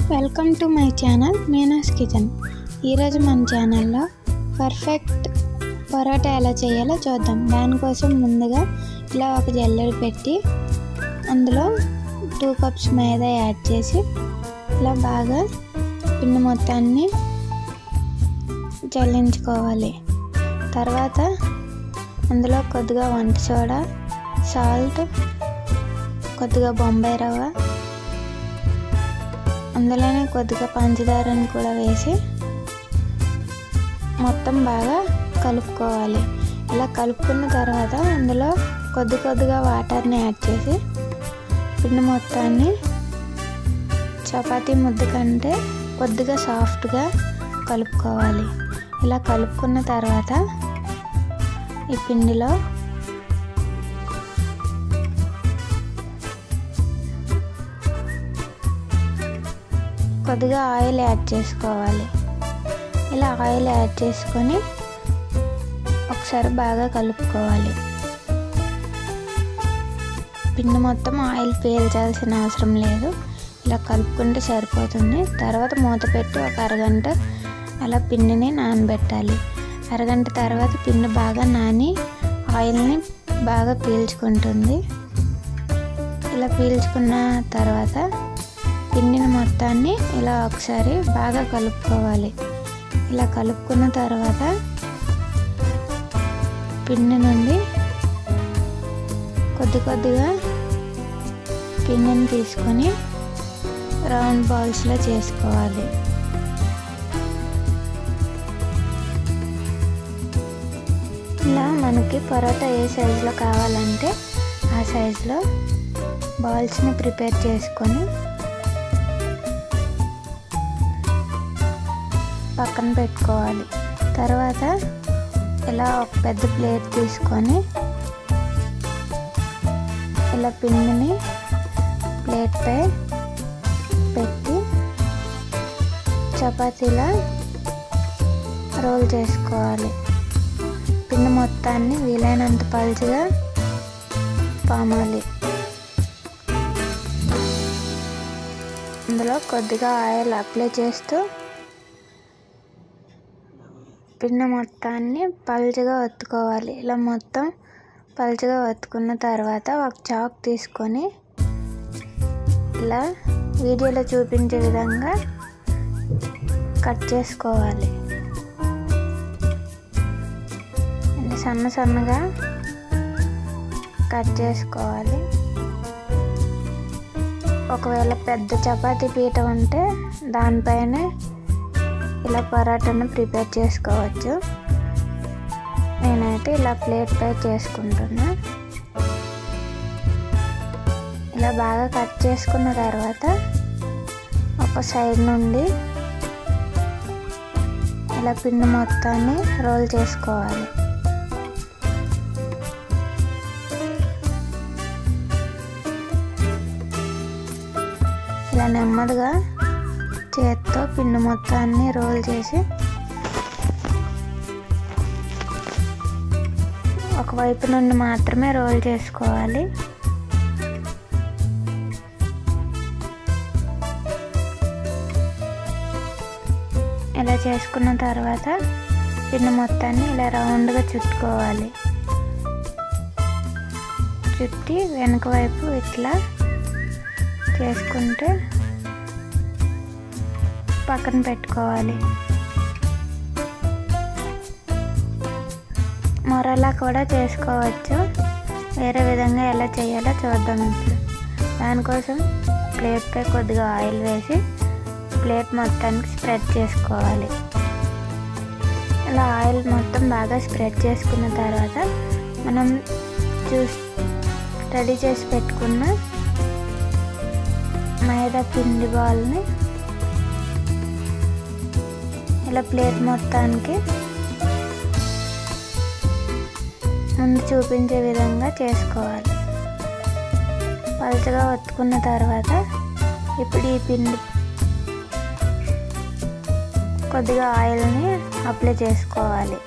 welcome to my channel Meena's kitchen ఈరోజు మన ఛానల్లో పర్ఫెక్ట్ పరోటా ఎలా చేయాలో చూద్దాం దానికోసం ముందుగా ఇలా ఒక జల్లెడ పెట్టి అందులో టూ కప్స్ మైదా యాడ్ చేసి ఇలా బాగా పిండి మొత్తాన్ని జల్లించుకోవాలి తర్వాత అందులో కొద్దిగా వంట సోడా సాల్ట్ కొద్దిగా బొంబాయి రవ్వ అందులోనే కొద్దిగా పంచదారని కూడా వేసి మొత్తం బాగా కలుపుకోవాలి ఇలా కలుపుకున్న తర్వాత అందులో కొద్ది కొద్దిగా వాటర్ని యాడ్ చేసి పిండి మొత్తాన్ని చపాతీ ముద్ద కంటే కొద్దిగా సాఫ్ట్గా కలుపుకోవాలి ఇలా కలుపుకున్న తర్వాత ఈ పిండిలో కొద్దిగా ఆయిల్ యాడ్ చేసుకోవాలి ఇలా ఆయిల్ యాడ్ చేసుకొని ఒకసారి బాగా కలుపుకోవాలి పిండి మొత్తం ఆయిల్ పీల్చాల్సిన అవసరం లేదు ఇలా కలుపుకుంటే సరిపోతుంది తర్వాత మూత పెట్టి ఒక అరగంట అలా పిండిని నానబెట్టాలి అరగంట తర్వాత పిండి బాగా నాని ఆయిల్ని బాగా పీల్చుకుంటుంది ఇలా పీల్చుకున్న తర్వాత పిండిని మొత్తాన్ని ఇలా ఒకసారి బాగా కలుపుకోవాలి ఇలా కలుపుకున్న తర్వాత పిండి నుండి కొద్ది కొద్దిగా పిండిని తీసుకొని రౌండ్ బాల్స్లో చేసుకోవాలి ఇలా మనకి పరోటా ఏ సైజులో కావాలంటే ఆ సైజులో బాల్స్ని ప్రిపేర్ చేసుకొని పక్కన పెట్టుకోవాలి తర్వాత ఇలా ఒక పెద్ద ప్లేట్ తీసుకొని ఇలా పిండిని ప్లేట్పై పెట్టి చపాతీలా రోల్ చేసుకోవాలి పిండి మొత్తాన్ని వీలైనంత పలుచగా పామాలి అందులో కొద్దిగా ఆయిల్ అప్లై చేస్తూ పిండి మొత్తాన్ని పలుచగా ఒత్తుకోవాలి ఇలా మొత్తం పలుచగా ఒత్తుకున్న తర్వాత ఒక చాక్ తీసుకొని ఇలా వీడియోలో చూపించే విధంగా కట్ చేసుకోవాలి సన్న సన్నగా కట్ చేసుకోవాలి ఒకవేళ పెద్ద చపాతీ పీట ఉంటే దానిపైనే ఇలా పరాటాను ప్రిపేర్ చేసుకోవచ్చు నేనైతే ఇలా ప్లేట్ పై చేసుకుంటున్నా ఇలా బాగా కట్ చేసుకున్న తర్వాత ఒక సైడ్ నుండి ఇలా పిండి మొత్తాన్ని రోల్ చేసుకోవాలి ఇలా నెమ్మదిగా చేత్తో పిండి మొత్తాన్ని రోల్ చేసి ఒకవైపు నుండి మాత్రమే రోల్ చేసుకోవాలి ఇలా చేసుకున్న తర్వాత పిండి మొత్తాన్ని ఇలా రౌండ్గా చుట్టుకోవాలి చుట్టి వెనక వైపు ఇట్లా చేసుకుంటే పక్కన పెట్టుకోవాలి మరలా కూడా చేసుకోవచ్చు వేరే విధంగా ఎలా చేయాలో చూద్దాం ఇప్పుడు దానికోసం ప్లేట్పై కొద్దిగా ఆయిల్ వేసి ప్లేట్ మొత్తానికి స్ప్రెడ్ చేసుకోవాలి ఇలా ఆయిల్ మొత్తం బాగా స్ప్రెడ్ చేసుకున్న తర్వాత మనం చూస్ రెడీ చేసి పెట్టుకున్న మైదా పిండి బాల్ని ఇలా ప్లేట్ మొత్తానికి ముందు చూపించే విధంగా చేసుకోవాలి పలుచగా ఒత్తుకున్న తర్వాత ఇప్పుడు ఈ పిండి కొద్దిగా ఆయిల్ని అప్లై చేసుకోవాలి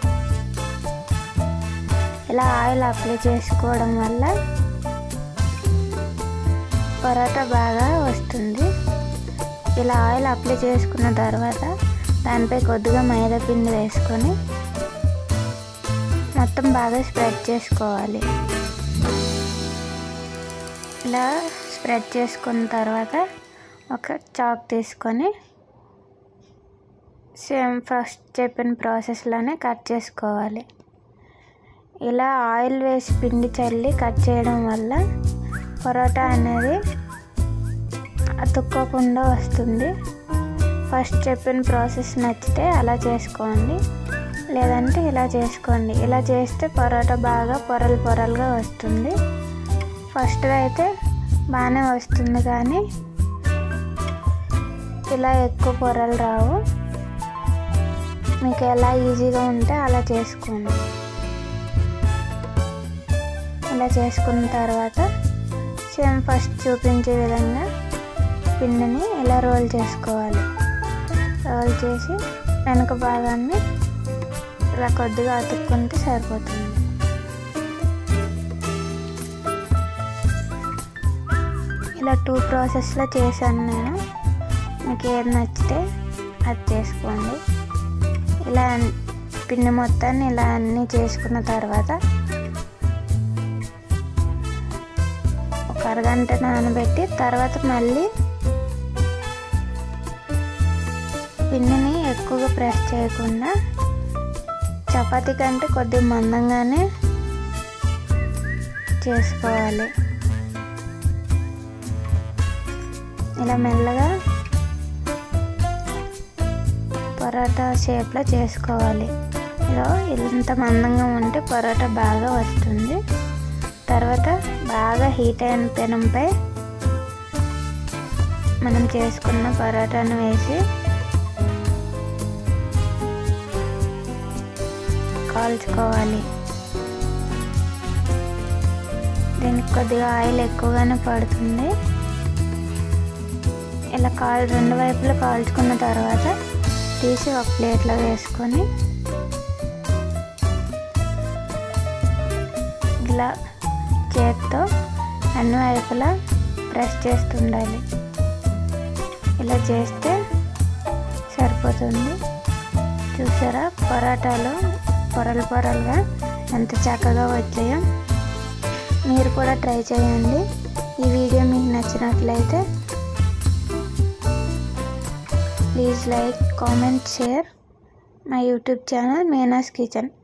ఇలా ఆయిల్ అప్లై చేసుకోవడం వల్ల పరోటా బాగా వస్తుంది ఇలా ఆయిల్ అప్లై చేసుకున్న తర్వాత దానిపై కొద్దిగా మైదా పిండి వేసుకొని మొత్తం బాగా స్ప్రెడ్ చేసుకోవాలి ఇలా స్ప్రెడ్ చేసుకున్న తర్వాత ఒక చాక్ తీసుకొని సేమ్ ఫస్ట్ చెప్పిన ప్రాసెస్లోనే కట్ చేసుకోవాలి ఇలా ఆయిల్ వేసి పిండి చల్లి కట్ చేయడం వల్ల పరోటా అనేది అతుక్కోకుండా వస్తుంది ఫస్ట్ చెప్పిన ప్రాసెస్ నచ్చితే అలా చేసుకోండి లేదంటే ఇలా చేసుకోండి ఇలా చేస్తే పరోటా బాగా పొరలు పొరలుగా వస్తుంది ఫస్ట్గా అయితే బాగానే వస్తుంది కానీ ఇలా ఎక్కువ పొరలు రావు మీకు ఎలా ఈజీగా ఉంటే అలా చేసుకోండి ఇలా చేసుకున్న తర్వాత సేమ్ ఫస్ట్ చూపించే విధంగా పిండిని ఇలా రోల్ చేసుకోవాలి రోల్ చేసి వెనక భాగాన్ని ఇలా కొద్దిగా అతుక్కుంటే సరిపోతుంది ఇలా టూ ప్రాసెస్లో చేశాను నేను మీకు ఏది నచ్చితే అది చేసుకోండి ఇలా పిండి మొత్తాన్ని ఇలా అన్నీ చేసుకున్న తర్వాత ఒక అరగంట నానబెట్టి తర్వాత మళ్ళీ పిండిని ఎక్కువగా ప్రెస్ చేయకుండా చపాతీ కంటే కొద్దిగా మందంగానే చేసుకోవాలి ఇలా మెల్లగా పరోటా షేప్లో చేసుకోవాలి ఇలా ఇంత మందంగా ఉంటే పరోటా బాగా వస్తుంది తర్వాత బాగా హీట్ అయిన పెనంపై మనం చేసుకున్న పరోటాను వేసి కాల్చుకోవాలి దీనికి కొద్దిగా ఆయిల్ ఎక్కువగానే పడుతుంది ఇలా కాల్ రెండు వైపులు కాల్చుకున్న తర్వాత తీసి ఒక ప్లేట్లో వేసుకొని ఇలా చేత్తో అన్ని వైపులా ప్రెస్ చేస్తుండాలి ఇలా చేస్తే సరిపోతుంది చూసారా పరోటాలు పొరలు పొరలుగా ఎంత చక్కగా వచ్చాయో మీరు కూడా ట్రై చేయండి ఈ వీడియో మీకు నచ్చినట్లయితే please like comment share my YouTube channel Meena's kitchen